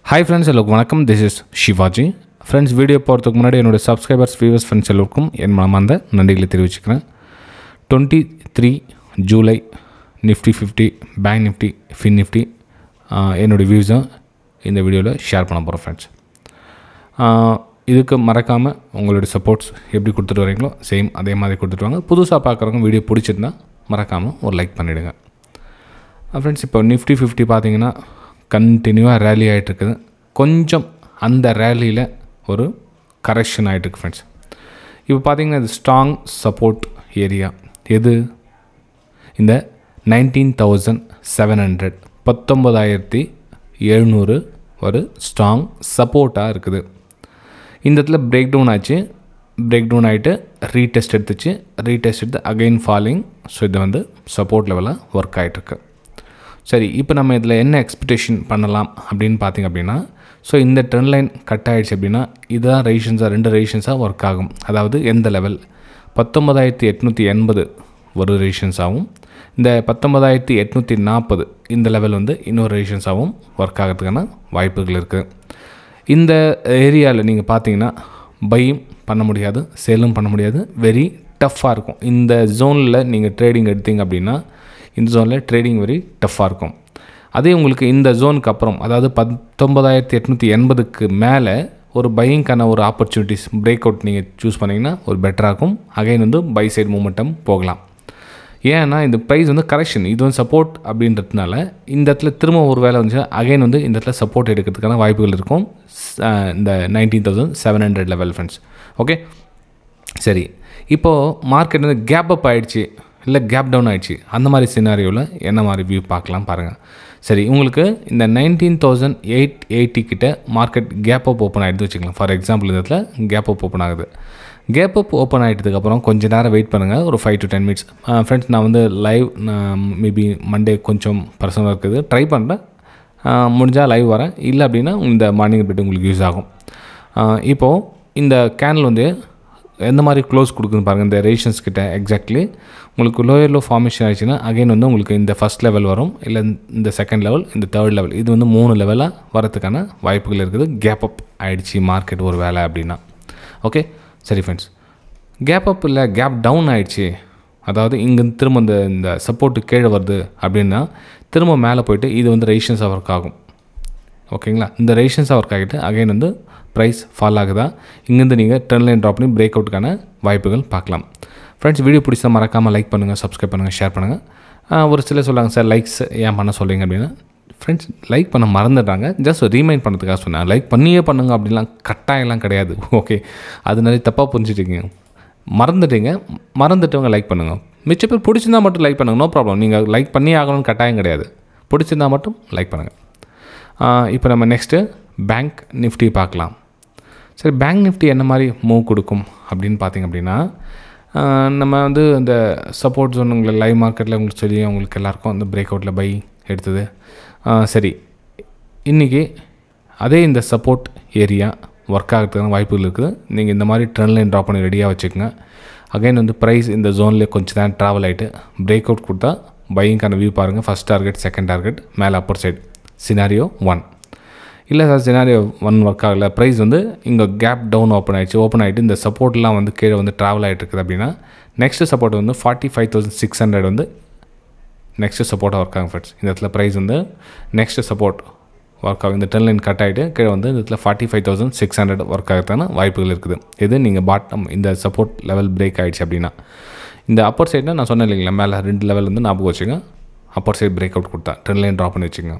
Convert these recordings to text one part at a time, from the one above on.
hi friends எல்லோருக்கும் வணக்கம் this is Shivaji friends video போகிறதுக்கு முன்னாடி என்னோடய சப்ஸ்கிரைபர்ஸ் வியூவர்ஸ் ஃப்ரெண்ட்ஸ் எல்லோருக்கும் என் மனமார்ந்த நன்றிகளை தெரிவிச்சுக்கிறேன் twenty three July Nifty fifty bank Nifty fin Nifty என்னோடய வியூஸை இந்த வீடியோவில் ஷேர் பண்ண போகிறோம் ஃப்ரெண்ட்ஸ் இதுக்கு மறக்காமல் உங்களுடைய சப்போர்ட்ஸ் எப்படி கொடுத்துட்டு வரீங்களோ சேம் அதே மாதிரி கொடுத்துட்டு வாங்க புதுசாக பார்க்குறவங்க வீடியோ பிடிச்சிருந்தா மறக்காமல் ஒரு லைக் பண்ணிவிடுங்க ஃப்ரெண்ட்ஸ் இப்போ நிஃப்டி ஃபிஃப்டி பார்த்தீங்கன்னா கண்டினியூவாக ரேலி ஆகிட்டுருக்குது கொஞ்சம் அந்த ரேலியில் ஒரு கரெக்ஷன் ஆகிட்டுருக்கு ஃப்ரெண்ட்ஸ் இப்போ பார்த்தீங்கன்னா இது ஸ்ட்ராங் சப்போர்ட் ஏரியா எது இந்த நைன்டீன் தௌசண்ட் செவன் ஹண்ட்ரட் பத்தொம்பதாயிரத்தி எழுநூறு ஒரு ஸ்ட்ராங் சப்போர்ட்டாக இருக்குது இந்த இடத்துல பிரேக் டவுன் ஆச்சு பிரேக் டவுன் ஆகிட்டு ரீடெஸ்ட் எடுத்துச்சு ரீடெஸ்ட் எடுத்து அகைன் ஃபாலிங் ஸோ இது வந்து சப்போர்ட் லெவலில் ஒர்க் ஆகிட்டுருக்கு சரி இப்போ நம்ம இதில் என்ன எக்ஸ்பெக்டேஷன் பண்ணலாம் அப்படின்னு பார்த்திங்க அப்படின்னா ஸோ இந்த ட்ரெண்ட் லைன் கட் ஆகிடுச்சு அப்படின்னா இதுதான் ரெசிஷன்ஸாக ரெண்டு ரெசிஷன்ஸாக ஒர்க் ஆகும் அதாவது எந்த லெவல் பத்தொம்பதாயிரத்தி எட்நூற்றி எண்பது ஒரு ரெசிஷன்ஸாகவும் இந்த பத்தொம்பதாயிரத்தி எட்நூற்றி நாற்பது இந்த லெவல் வந்து இன்னொரு ரெசிஷன்ஸாகவும் ஒர்க் ஆகிறதுக்கான வாய்ப்புகள் இருக்குது இந்த ஏரியாவில் நீங்கள் பார்த்தீங்கன்னா பையும் பண்ண முடியாது சேலும் பண்ண முடியாது வெரி டஃப்பாக இருக்கும் இந்த ஜோனில் நீங்கள் ட்ரேடிங் எடுத்தீங்க அப்படின்னா இந்த ஜோனில் ட்ரேடிங் வெரி டஃப்பாக இருக்கும் அதே உங்களுக்கு இந்த ஜோனுக்கு அப்புறம் அதாவது பத்தொம்பதாயிரத்தி எட்நூற்றி எண்பதுக்கு மேலே ஒரு பையிங்க்கான ஒரு ஆப்பர்ச்சுனிட்டிஸ் பிரேக் அவுட் நீங்கள் சூஸ் பண்ணிங்கன்னா ஒரு பெட்டராக இருக்கும் அகைன் வந்து பை சைடு மூமெண்டம் போகலாம் ஏன்னா இந்த ப்ரைஸ் வந்து கரெக்ஷன் இது வந்து சப்போர்ட் அப்படின்றதுனால இந்த இடத்துல திரும்ப ஒரு வேலை வந்துச்சுன்னா அகைன் வந்து இந்த இடத்துல சப்போர்ட் எடுக்கிறதுக்கான வாய்ப்புகள் இருக்கும் இந்த nineteen thousand seven hundred level friends okay சரி இப்போது மார்க்கெட் வந்து கேப் அப் ஆகிடுச்சு இல்லை கேப் டவுன் ஆகிடுச்சு அந்த மாதிரி சினாரியோவில் என்ன மாதிரி வியூ பார்க்கலாம் பாருங்கள் சரி உங்களுக்கு இந்த நைன்டீன் தௌசண்ட் எயிட் எயிட்டி கிட்ட மார்க்கெட் கேப் அப் ஓப்பன் ஆகிடுது வச்சுக்கலாம் ஃபார் எக்ஸாம்பிள் இந்த இடத்துல கேப் அப் ஓப்பன் ஆகுது கேப் அப் ஓப்பன் ஆகிட்டதுக்கப்புறம் கொஞ்சம் நேரம் வெயிட் பண்ணுங்கள் ஒரு five to ten minutes friends நான் வந்து லைவ் மேபி மண்டே கொஞ்சம் பர்சனலாக இருக்குது ட்ரை பண்ணுறேன் முடிஞ்சால் லைவ் வரேன் இல்லை அப்படின்னா இந்த மார்னிங் பெட் உங்களுக்கு யூஸ் ஆகும் இப்போது இந்த கேனல் வந்து எந்த மாதிரி க்ளோஸ் கொடுக்குதுன்னு பாருங்கள் இந்த ரேஷன்ஸ் கிட்ட எக்ஸாக்ட்லி உங்களுக்கு லோயர் லோ ஃபார்மேஷன் ஆயிடுச்சுன்னா அகைன் வந்து உங்களுக்கு இந்த ஃபஸ்ட் லெவல் வரும் இல்லை இந்த செகண்ட் லெவல் இந்த தேர்ட் லெவல் இது வந்து மூணு லெவலாக வரதுக்கான வாய்ப்புகள் இருக்குது கேப் அப் ஆகிடுச்சு மார்க்கெட் ஒரு வேலை அப்படின்னா ஓகே சரி ஃப்ரெண்ட்ஸ் கேப் அப் இல்லை கேப் டவுன் ஆகிடுச்சு அதாவது இங்கே திரும்ப இந்த இந்த சப்போர்ட்டு கீழே வருது அப்படின்னா திரும்ப மேலே போயிட்டு இது வந்து ரெசிஷன்ஸாக ஒர்க் ஆகும் ஓகேங்களா இந்த ரெசிஷன்ஸாக ஒர்க் ஆகிட்டு அகைன் வந்து ப்ரைஸ் ஃபால் ஆகுதா இங்கேருந்து நீங்கள் ட்ரெண்ட் லைன் ட்ராப் பண்ணி பிரேக் அவுட்டுக்கான வாய்ப்புகள் பார்க்கலாம் ஃப்ரெண்ட்ஸ் வீடியோ பிடிச்சா மறக்காமல் லைக் பண்ணுங்கள் சப்ஸ்கிரைப் பண்ணுங்கள் ஷேர் பண்ணுங்கள் ஒரு சிலர் சொல்லுவாங்க சார் லைக்ஸ் ஏன் பண்ண சொல்லுங்க அப்படின்னா ஃப்ரெண்ட்ஸ் லைக் பண்ண மறந்துடுறாங்க ஜஸ்ட் ரீமைண்ட் பண்ணுறதுக்காக சொன்னேன் லைக் பண்ணியே பண்ணுங்க அப்படிலாம் கட்டாயம்லாம் கிடையாது ஓகே அது நிறைய தப்பாக புரிஞ்சுட்டீங்க மறந்துட்டீங்க மறந்துட்டவங்க லைக் பண்ணுங்கள் மிச்ச பேர் பிடிச்சிருந்தா மட்டும் லைக் பண்ணுங்கள் நோ ப்ராப்ளம் நீங்கள் லைக் பண்ணி ஆகணும்னு கட்டாயம் கிடையாது பிடிச்சிருந்தா மட்டும் லைக் பண்ணுங்கள் இப்போ நம்ம நெக்ஸ்ட்டு பேங்க் நிஃப்டி பார்க்கலாம் சரி பேங்க் நிஃப்டி என்ன மாதிரி மூவ் கொடுக்கும் அப்படின்னு பார்த்திங்க அப்படின்னா நம்ம வந்து இந்த சப்போர்ட் ஜோன் உங்களை லைவ் மார்க்கெட்டில் உங்களுக்கு சொல்லி உங்களுக்கு எல்லாருக்கும் அந்த பிரேக் அவுட்டில் பை எடுத்தது சரி இன்றைக்கி அதே இந்த சப்போர்ட் ஏரியா ஒர்க் ஆகிறதுக்கான வாய்ப்புகள் இருக்குது நீங்கள் இந்த மாதிரி ட்ரெண்ட் லைன் ட்ராப் பண்ணி ரெடியாக வச்சுக்கோங்க அகைன் வந்து ப்ரைஸ் இந்த ஜோன்லேயே கொஞ்சம் நேரம் ட்ராவல் ஆகிட்டு பிரேக் அவுட் கொடுத்தா பையிங்கான வியூ பாருங்கள் ஃபஸ்ட் டார்கெட் செகண்ட் டார்கெட் மேலே அப்பர் சைடு சினாரியோ ஒன் இல்லை சார் சினாரியோ ஒன் ஒர்க் ஆகலை ப்ரைஸ் வந்து இங்கே கேப் டவுன் ஓப்பன் ஆகிடுச்சு ஓப்பன் ஆகிட்டு இந்த சப்போர்ட்லாம் வந்து கீழே வந்து ட்ராவல் ஆகிட்டு இருக்குது அப்படின்னா நெக்ஸ்ட்டு சப்போர்ட் வந்து forty five thousand six hundred வந்து நெக்ஸ்ட்டு சப்போர்ட்டாக ஒர்க் ஆகும் ஃப்ரெண்ட்ஸ் இந்த இடத்துல ப்ரைஸ் வந்து நெக்ஸ்ட்டு சப்போர்ட் ஒர்க் ஆகும் இந்த டென் லைன் கட் ஆகிட்டு கீழே வந்து இந்த இடத்துல forty five thousand six hundred work ஆகிறதுக்கான வாய்ப்புகள் இருக்குது இது நீங்கள் பாட்டம் இந்த சப்போர்ட் லெவல் பிரேக் ஆகிடுச்சு அப்படின்னா இந்த அப்பர் சைட்னா நான் சொன்னேன் இல்லைங்களா மேலே ரெண்டு லெவல் வந்து ஞாபகம் வச்சுங்க அப்பர் சைட் பிரேக் அவுட் கொடுத்தா ட்ரெண்ட் லைன் ட்ராப் பண்ணி வச்சுங்க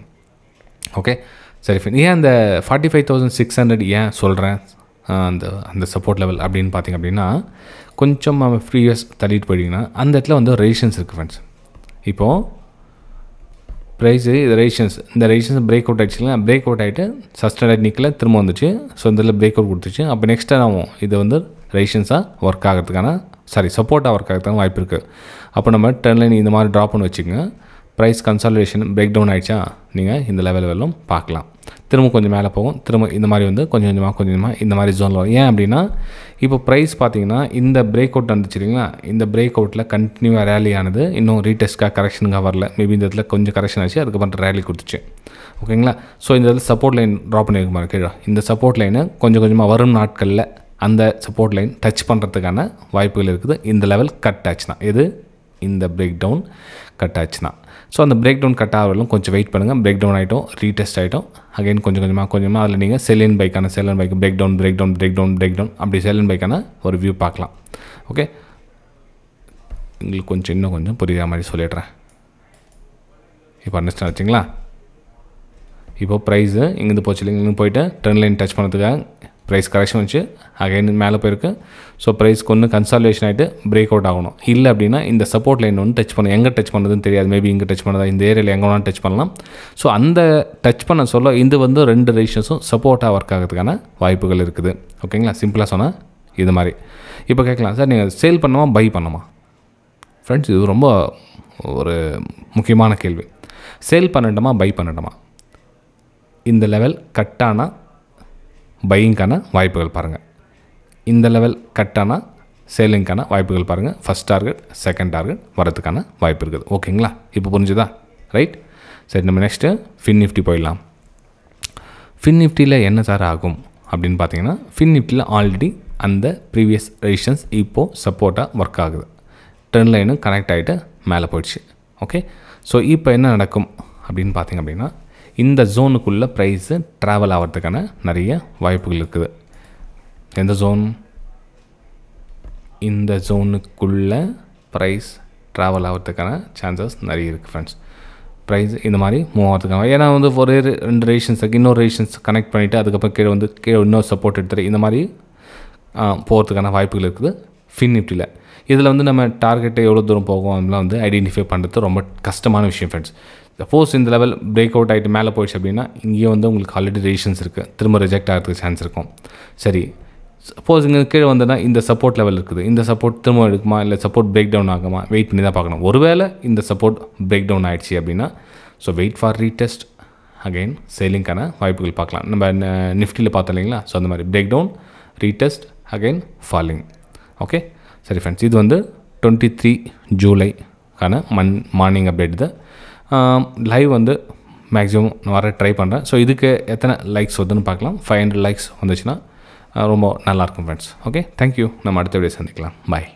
ஓகே சரி ஃபின் ஏன் அந்த forty five thousand six hundred ஏன் சொல்கிறேன் அந்த அந்த சப்போர்ட் லெவல் அப்படின்னு பார்த்திங்க அப்படின்னா கொஞ்சம் நம்ம ப்ரீவியஸ் தள்ளிட்டு போயிட்டீங்கன்னா அந்த இடத்துல வந்து ரெசிஷன்ஸ் இருக்குது ஃப்ரெண்ட்ஸ் இப்போது ப்ரைஸு இது ரெசிஷன்ஸ் இந்த ரெசிஷன்ஸ் பிரேக் அவுட் ஆகிடுச்சுங்களா பிரேக் அவுட் ஆகிட்டு சஸ்டர்ட் நிற்கல திரும்ப வந்துச்சு ஸோ இந்த இதில் பிரேக் அவுட் கொடுத்துச்சு அப்போ நெக்ஸ்ட் ஆகும் இது வந்து ரெசிஷன்ஸாக ஒர்க் ஆகிறதுக்கான சாரி சப்போர்ட்டாக ஒர்க் ஆகிறதுக்கான வாய்ப்பு இருக்குது அப்போ நம்ம டென் லைன் இந்த மாதிரி ட்ராப் பண்ணி வச்சுக்கோங்க ப்ரைஸ் கன்சாலிடேஷன் பிரேக் டவுன் ஆகிடுச்சா நீங்கள் இந்த லெவல் வரலும் பார்க்கலாம் திரும்ப கொஞ்சம் மேலே போகும் திரும்ப இந்த மாதிரி வந்து கொஞ்சம் கொஞ்சமாக கொஞ்சம் கொஞ்சமாக இந்த மாதிரி ஜோனில் வரும் ஏன் அப்படின்னா இப்போ ப்ரைஸ் பார்த்தீங்கன்னா இந்த பிரேக் அவுட் வந்துச்சு இல்லைங்களா இந்த பிரேக் அவுட்டில் கண்டினியூவாக ரேலி ஆனது இன்னும் ரீடெஸ்ட்டாக கரெக்ஷனுக்காக வரல மேபி இந்த இடத்துல கொஞ்சம் கரெக்ஷன் ஆச்சு அதுக்கப்புறம் ரேலி கொடுத்துச்சு ஓகேங்களா ஸோ இந்த இதில் சப்போர்ட் லைன் ட்ராப் பண்ணியிருக்க மாதிரி கீழே இந்த சப்போர்ட் லைனு கொஞ்சம் கொஞ்சமாக வரும் நாட்களில் அந்த சப்போர்ட் லைன் டச் பண்ணுறதுக்கான வாய்ப்புகள் இருக்குது இந்த லெவல் கட் ஆச்சுன்னா இது இந்த பிரேக் டவுன் கட் ஆச்சுன்னா ஸோ அந்த பிரேக் டவுன் கட் ஆகலாம் கொஞ்சம் வெயிட் பண்ணுங்கள் பிரேக் டவுன் ஆகிட்டோம் ரீடெஸ்ட் ஆகிட்டோம் அகைன் கொஞ்சம் கொஞ்சமாக கொஞ்சமாக அதில் நீங்கள் செல்லின் பைக்கான செல்லன் பைக் break down break down break down break down அப்படி செல்லன் பைக்கான ஒரு வியூ பார்க்கலாம் ஓகே உங்களுக்கு கொஞ்சம் இன்னும் கொஞ்சம் புரியுற மாதிரி சொல்லிடுறேன் இப்போ அண்டர்ஸ்டாண்ட் வச்சிங்களா இப்போ ப்ரைஸு இங்கேருந்து போச்சு இல்லைங்க இங்கேருந்து போயிட்டு ட்ரெண்ட் லைன் டச் பண்ணதுக்காக ப்ரைஸ் கரெக்ஷன் வச்சு அகைன் மேலே போயிருக்கு ஸோ ப்ரைஸ்க்கு ஒன்று கன்சாலேஷன் ஆகிட்டு பிரேக் அவுட் ஆகணும் இல்லை அப்படின்னா இந்த சப்போர்ட் லைன் ஒன்று டச் பண்ண எங்கே டச் பண்ணுறதுன்னு தெரியாது மேபி இங்கே டச் பண்ணதா இந்த ஏரியாவில் எங்கே வேணாலும் டச் பண்ணலாம் ஸோ அந்த டச் பண்ண சொல்ல இது வந்து ரெண்டு ரேஷன்ஸும் சப்போர்ட்டாக ஒர்க் ஆகிறதுக்கான வாய்ப்புகள் இருக்குது ஓகேங்களா சிம்பிளாக சொன்னால் இது மாதிரி இப்போ கேட்கலாம் சார் நீங்கள் சேல் பண்ணுமா பை பண்ணுமா ஃப்ரெண்ட்ஸ் இது ரொம்ப ஒரு முக்கியமான கேள்வி சேல் பண்ணட்டுமா பை பண்ணட்டுமா இந்த லெவல் கட்டானால் பையிங்க்கான வாய்ப்புகள் பாருங்கள் இந்த லெவல் கட்டானால் சேலிங்க்கான வாய்ப்புகள் பாருங்கள் ஃபஸ்ட் டார்கெட் செகண்ட் டார்கெட் வரதுக்கான வாய்ப்பு இருக்குது ஓகேங்களா இப்போ புரிஞ்சுதா ரைட் சரி நம்ம நெக்ஸ்ட்டு ஃபின் நிஃப்டி போயிடலாம் ஃபின் நிஃப்டியில் என்ன சார் ஆகும் அப்படின்னு பார்த்தீங்கன்னா ஃபின் நிஃப்டியில் ஆல்ரெடி அந்த ப்ரீவியஸ் ரெசிஷன்ஸ் இப்போது சப்போர்ட்டாக ஒர்க் ஆகுது ட்ரெண்ட் லைனும் கனெக்ட் ஆகிட்டு மேலே போயிடுச்சு ஓகே ஸோ இப்போ என்ன நடக்கும் அப்படின்னு பார்த்தீங்க அப்படின்னா இந்த ஜோனுக்குள்ளே ப்ரைஸு ட்ராவல் ஆகிறதுக்கான நிறைய வாய்ப்புகள் இருக்குது எந்த ஜோன் இந்த ஜோனுக்குள்ளே ப்ரைஸ் ட்ராவல் ஆகிறதுக்கான சான்சஸ் நிறைய இருக்குது ஃப்ரெண்ட்ஸ் ப்ரைஸ் இந்த மாதிரி மூவ் ஆகிறதுக்கான ஏன்னா வந்து ஒரு ரெண்டு ரேஷன்ஸுக்கு இன்னொரு ரேஷன்ஸ் கனெக்ட் பண்ணிவிட்டு அதுக்கப்புறம் கீழே வந்து கீழே இன்னொரு சப்போர்ட் எடுத்துகிட்டு இந்த மாதிரி போகிறதுக்கான வாய்ப்புகள் இருக்குது ஃபின் நிஃப்டியில் இதில் வந்து நம்ம டார்கெட்டு எவ்வளோ தூரம் போகும் அதெல்லாம் வந்து ஐடென்டிஃபை பண்ணுறது ரொம்ப கஷ்டமான விஷயம் ஃப்ரெண்ட்ஸ் சப்போஸ் இந்த லெவல் பிரேக் அவுட் ஆகிட்டு மேலே போயிடுச்சு அப்படின்னா இங்கேயும் வந்து உங்களுக்கு ஆல்ரெடி ரேஷன்ஸ் இருக்குது திரும்ப ரிஜெக்ட் ஆகிறதுக்கு சான்ஸ் இருக்கும் சரி சப்போஸ் இங்கே கீழே வந்ததுன்னா இந்த சப்போர்ட் லெவல் இருக்குது இந்த சப்போர்ட் திரும்ப எடுக்குமா இல்லை சப்போர்ட் பிரேக் டவுன் ஆகுமா வெயிட் பண்ணி தான் பார்க்கணும் ஒருவேளை இந்த சப்போர்ட் பிரேக் டவுன் ஆகிடுச்சு அப்படின்னா so wait for retest again சேலிங்க்கான வாய்ப்புகள் பார்க்கலாம் நம்ம நிஃப்டியில் பார்த்தோம் இல்லைங்களா ஸோ அந்த மாதிரி break down retest again falling okay சரி ஃப்ரெண்ட்ஸ் இது வந்து டுவெண்ட்டி த்ரீ ஜூலைக்கான மன் மார்னிங் அப்டேட் இது லைவ் வந்து மேக்ஸிமம் நான் வர ட்ரை பண்ணுறேன் ஸோ இதுக்கு எத்தனை லைக்ஸ் வருதுன்னு பார்க்கலாம் ஃபைவ் ஹண்ட்ரட் லைக்ஸ் வந்துச்சுன்னா ரொம்ப நல்லாயிருக்கும் ஃப்ரெண்ட்ஸ் ஓகே தேங்க்யூ நம்ம அடுத்த வீடியோ சந்திக்கலாம் பாய்